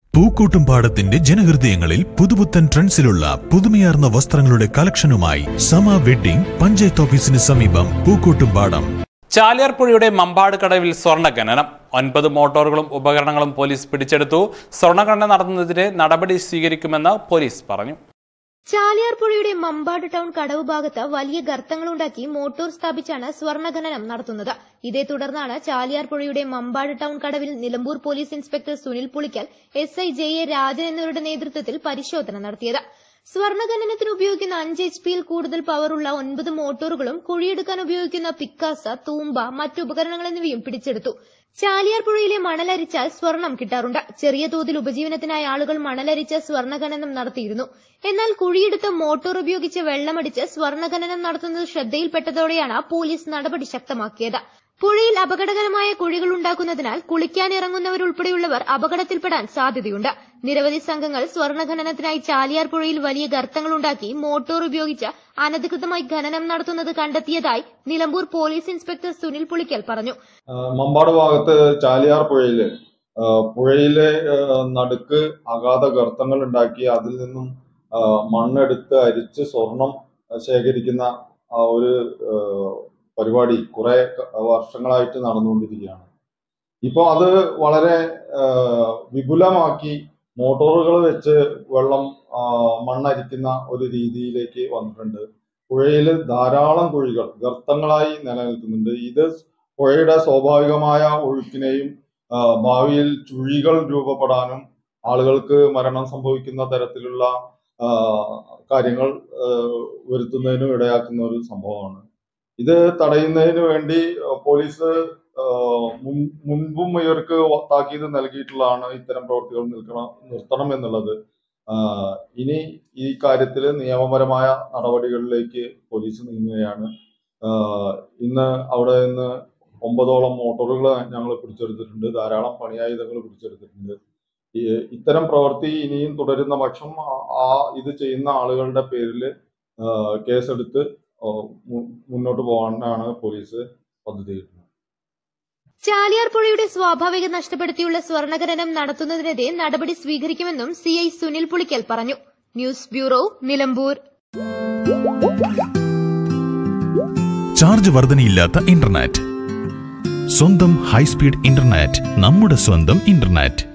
പൂക്കോട്ടുംപാടത്തിന്റെ ജനഹൃദയങ്ങളിൽ പുതുപുത്തൻ ട്രെൻഡ്സിലുള്ള പുതുമയാർന്ന വസ്ത്രങ്ങളുടെ കളക്ഷനുമായി സമ വെഡ്ഡിംഗ് പഞ്ചായത്ത് ഓഫീസിന് സമീപം പൂക്കോട്ടുംപാടം ചാലിയാർ പുഴയുടെ മമ്പാട് കടവിൽ സ്വർണ്ണ ഖനനം ഒൻപത് മോട്ടോറുകളും ഉപകരണങ്ങളും പോലീസ് പിടിച്ചെടുത്തു സ്വർണ്ണഖനനം നടത്തുന്നതിന് നടപടി സ്വീകരിക്കുമെന്ന് പോലീസ് പറഞ്ഞു ചാലിയാർ പുഴയുടെ മമ്പാട് ടൗൺ കടവ് ഭാഗത്ത് വലിയ ഗർത്തങ്ങളുണ്ടാക്കി മോട്ടോർ സ്ഥാപിച്ചാണ് സ്വർണ്ണഖനനം നടത്തുന്നത് ഇതേ തുടർന്നാണ് ചാലിയാർ പുഴയുടെ മമ്പാട് ടൗൺ കടവിൽ Nilambur police inspector Sunil Pulikkal S I J A Rajan എന്നിവരുടെ നേതൃത്വത്തിൽ പരിശോധന നടത്തിയത് സ്വർണ്ണഖനനത്തിന് ഉപയോഗിക്കുന്ന അഞ്ച് എച്ച് പിയിൽ കൂടുതൽ പവറുള്ള ഒൻപത് മോട്ടോറുകളും കുഴിയെടുക്കാൻ ഉപയോഗിക്കുന്ന പിക്കാസ തൂമ്പ മറ്റു ഉപകരണങ്ങൾ എന്നിവയും പിടിച്ചെടുത്തു ചാലിയാർ പുഴയിലെ മണലരിച്ചാൽ സ്വർണം കിട്ടാറുണ്ട് ചെറിയ തോതിൽ ഉപജീവനത്തിനായി ആളുകൾ മണലരിച്ച സ്വർണ്ണഖനനം നടത്തിയിരുന്നു എന്നാൽ കുഴിയെടുത്ത മോട്ടോർ ഉപയോഗിച്ച് വെള്ളമടിച്ച് സ്വർണ്ണഖനനം നടത്തുന്നത് ശ്രദ്ധയിൽപ്പെട്ടതോടെയാണ് പോലീസ് നടപടി ശക്തമാക്കിയത് പുഴയിൽ അപകടകരമായ കുഴികൾ ഉണ്ടാക്കുന്നതിനാൽ കുളിക്കാനിറങ്ങുന്നവരുൾപ്പെടെയുള്ളവർ അപകടത്തിൽപ്പെടാൻ സാധ്യതയുണ്ട് നിരവധി സംഘങ്ങൾ സ്വർണ്ണഖനനത്തിനായി ചാലിയാർ പുഴയിൽ വലിയ ഗർത്തങ്ങളുണ്ടാക്കി മോട്ടോർ ഉപയോഗിച്ച് അനധികൃതമായി ഖനനം നടത്തുന്നത് കണ്ടെത്തിയതായി നിലമ്പൂർ പോലീസ് ഇൻസ്പെക്ടർ സുനിൽ പുളിക്കൽ പറഞ്ഞു ആ, മമ്പാട് ഭാഗത്ത് ചാലിയാർ പുഴയില് ആ, പുഴയിലെ ആ, നടുക്ക് അഗാധ ഗർത്തങ്ങൾ ഉണ്ടാക്കി അതിൽ നിന്നും ആ, മണ്ണെടുത്ത് അരിച്ച് സ്വർണം ശേഖരിക്കുന്ന ആ ഒരു ആ, പരിപാടി കുറെ ക- വർഷങ്ങളായിട്ട് നടന്നുകൊണ്ടിരിക്കുകയാണ് ഇപ്പോൾ അത് വളരെ ആ, വിപുലമാക്കി മോട്ടോറുകൾ വെച്ച് വെള്ളം ആ, മണ്ണരിക്കുന്ന ഒരു രീതിയിലേക്ക് വന്നിട്ടുണ്ട് പുഴയിൽ ധാരാളം കുഴികൾ ഗർത്തങ്ങളായി നിലനിൽക്കുന്നുണ്ട് ഇത് പുഴയുടെ സ്വാഭാവികമായ ഒഴുക്കിനെയും ആ, ഭാവിയിൽ ചുഴികൾ രൂപപ്പെടാനും ആളുകൾക്ക് മരണം സംഭവിക്കുന്ന തരത്തിലുള്ള ആ, കാര്യങ്ങൾ ആ, വരുത്തുന്നതിനും ഇടയാക്കുന്ന ഒരു സംഭവമാണ് ഇത് തടയുന്നതിന് വേണ്ടി ആ, പോലീസ് ആ, മുൻ- മുൻപും ഇവർക്ക് താക്കീത് നൽകിയിട്ടുള്ളതാണ് ഇത്തരം പ്രവൃത്തികൾ നിൽക്കണം നിർത്തണം എന്നുള്ളത് ആ, ഇനി ഈ കാര്യത്തിൽ നിയമപരമായ നടപടികളിലേക്ക് പോലീസ് നീങ്ങുകയാണ് ആ, ഇന്ന് അവിടെ നിന്ന് ഒമ്പതോളം മോട്ടോറുകൾ ഞങ്ങൾ പിടിച്ചെടുത്തിട്ടുണ്ട് ധാരാളം പണിയായുധങ്ങൾ പിടിച്ചെടുത്തിട്ടുണ്ട് ഈ ഇത്തരം പ്രവൃത്തി ഇനിയും തുടരുന്ന പക്ഷം ആ- ആ ഇത് ചെയ്യുന്ന ആളുകളുടെ പേരിൽ കേസെടുത്ത് ആ, മു- മുന്നോട്ട് പോകാനാണ് പോലീസ് പദ്ധതിയിടുന്നത് ചാലിയാർ പുഴയുടെ സ്വാഭാവിക നഷ്ടപ്പെടുത്തിയുള്ള സ്വർണ്ണഖനനം നടത്തുന്നതിനെതിരെ നടപടി സ്വീകരിക്കുമെന്നും സി ഐ സുനിൽ പുളിക്കൽ പറഞ്ഞു ന്യൂസ് ബ്യൂറോ നിലമ്പൂർ ചാർജ് വർധനയില്ലാത്ത ഇന്റർനെറ്റ് സ്വന്തം ഹൈസ്പീഡ് ഇന്റർനെറ്റ് നമ്മുടെ സ്വന്തം ഇന്റർനെറ്റ്